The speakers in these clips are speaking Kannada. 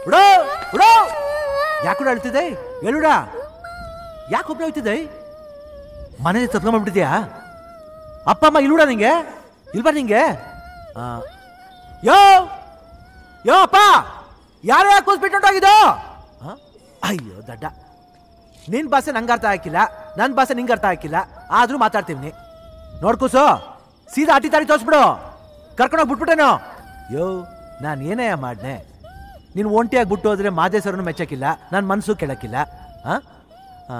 ಉಡೋ ಉಡೋ ಯಾಕೆ ಕೂಡ ಅಳ್ತಿದೆ ಹೇಳುಡ ಯಾಕೆ ಒಬ್ಬನೇ ಹೋಗ್ತಿದ್ದೆ ಮನೆ ತತ್ಕೊಂಡ್ಬಿಟ್ಟಿದ್ಯಾ ಅಪ್ಪ ಅಮ್ಮ ಇಲ್luಡ ನಿಂಗೆ ಇಲ್ಬಾ ನಿಂಗೆ ಆ, ಯೋ ಯೋ ಅಪ್ಪ ಯಾರು ಯಾಕೆ ಕೂಸ್ಬಿಟ್ಟು ಹೊಂಟೋಗಿದ್ದು ಆ? ಅಯ್ಯೋ ದಡ್ಡ ನಿನ್ ಭಾಷೆ ನಂಗೆ ಅರ್ಥ ಹಾಕಿಲ್ಲ ನನ್ನ ಭಾಷೆ ನಿಂಗೆ ಅರ್ಥ ಹಾಕಿಲ್ಲ ಆದ್ರೂ ಮಾತಾಡ್ತೀವಿ ನೋಡ್ಕೂಸು ಸೀದಾ ಅಟಿ ತಾಡಿ ತೋರಿಸ್ಬಿಡು ಕರ್ಕೊಂಡೋಗಿ ಬಿಟ್ಬಿಟ್ಟೇನೋ ಯೋ ನಾನು ಏನೇ ಮಾಡ್ನೆ ನೀನು ಒಂಟಿಯಾಗಿ ಬಿಟ್ಟು ಹೋದ್ರೆ ಮಾದೇಶ್ವರನು ಮೆಚ್ಚಕ್ಕಿಲ್ಲ ನನ್ನ ಮನಸ್ಸು ಕೇಳಕ್ಕಿಲ್ಲ ಆ? ಆ.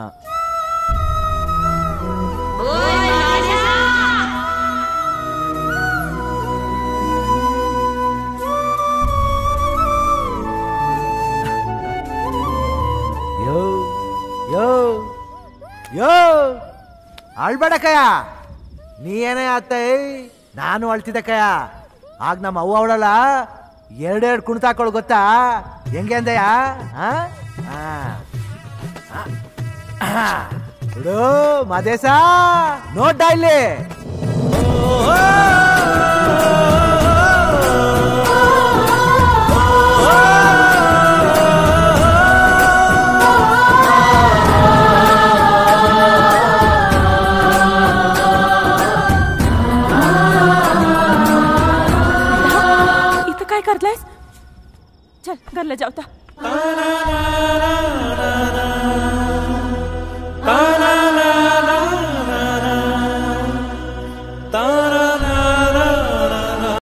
ಯೋ ಯೋ ಯೋ ಅಳ್ಬೇಡ ಕಯ ನೀ ಏನೇ ಆತೈ ನಾನು ಅಳ್ತಿದ್ದೆ ಕಯ ಆಗ ನಮ್ಮ ಅವ್ವ ಅವಳಲ್ಲ ಎರಡೆರಡು ಕುಣಿತ ಹಾಕೊಳ್ಳು ಗೊತ್ತಾ ಹೆಂಗೆ ಅಂದಯ್ಯ ಆ? ಆ. ಆ. ಬಿಡು ಮದೇಶ ನೋಡ್ಡ ಇಲ್ಲಿ इथं काय करलायस चल घरला जाऊ आता